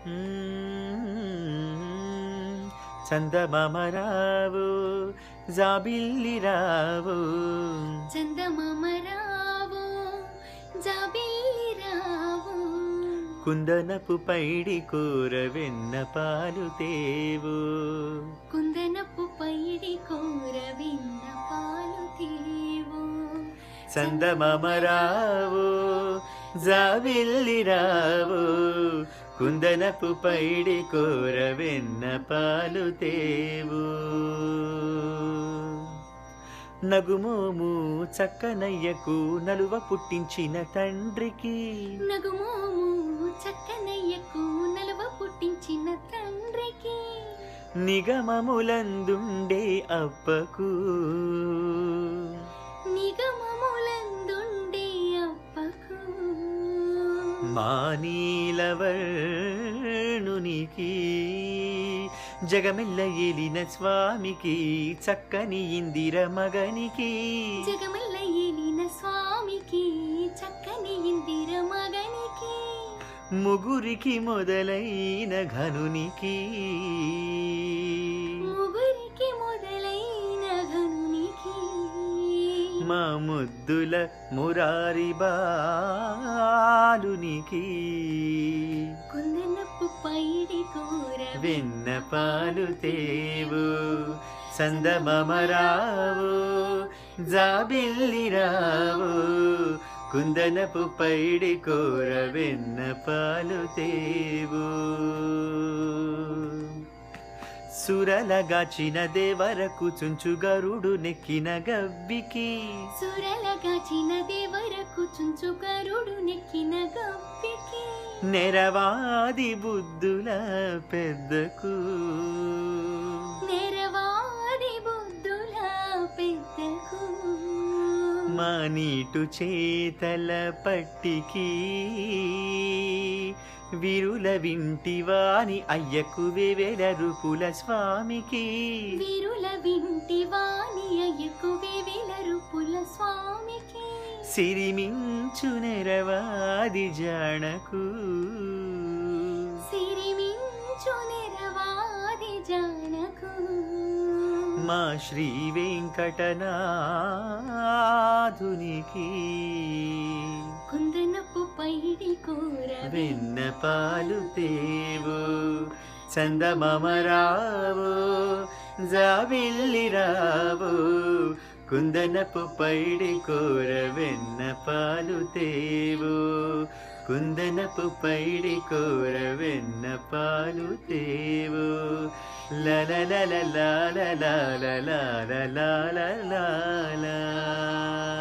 మ్మ్. చందమామరావు జాబిల్లి రావు చందమామరావు జాబిల్లి రావు కుందనపు పైడి కూర వెన్న పాలు తేవు కుందనపు పైడి కూర విన్న పాలు తీవు చందమామరావు జాబిల్లి రావు కుందనపు పైడి కూర వెన్న పాలు తేవు నగుమోము చక్కనయ్యకు నలువ పుట్టించిన తండ్రికి నగుమోము చక్కనయ్యకు నలువ పుట్టించిన తండ్రికి నిగమములందుండే అప్పకు నిగమములందుండే అప్పకు మానీలవర్ణునికి జగమెల్ల ఏలిన స్వామికి చక్కని ఇందిర మగనికి జగమల్ల ఏలిన స్వామికి చక్కని ఇందిర మగనికి ముగురికి మొదలైన ఘనునికి ముగురికి మొదలైన ఘనునికి మా ముద్దుల మురారి బాలునికి కుందనపు పైడి కూర వెన్న పాలు తేవు సందమరావు జాబిల్లి రావు కుందనపు పైడి కూర వెన్న పాలు తేవు సురలగాచిన దేవరకు చుంచు గరుడు నెక్కిన గవ్వికి సురలగాచిన దేవరకు చుంచు కరుడు నెక్కిన గప్పికి నెరవాది బుద్ధుల పెద్దకు నెరవాది బుద్ధుల పెద్దకు మా నీటు చేతల పట్టికి విరుల వింటివాని అయ్యకు వేవేల రూపుల స్వామికి వీరుల వింటి వాణి అయ్యకు వేవేల రూపుల స్వామికి సిరిమించు నెరవాది జాణకు సిరిమించు నెరవాది జానకు మా శ్రీ వెంకటనాథునికి కుందనపు పైడి కూర వెన్న పాలు తేవు చందమామరావు జాబిల్లి రావు కుందనపు పైడి కూర వెన్న పాలు తేవు కుందనపు పైడి కూర వెన్న పాలు తేవు లల లల లాల లాల లాల లాల లాల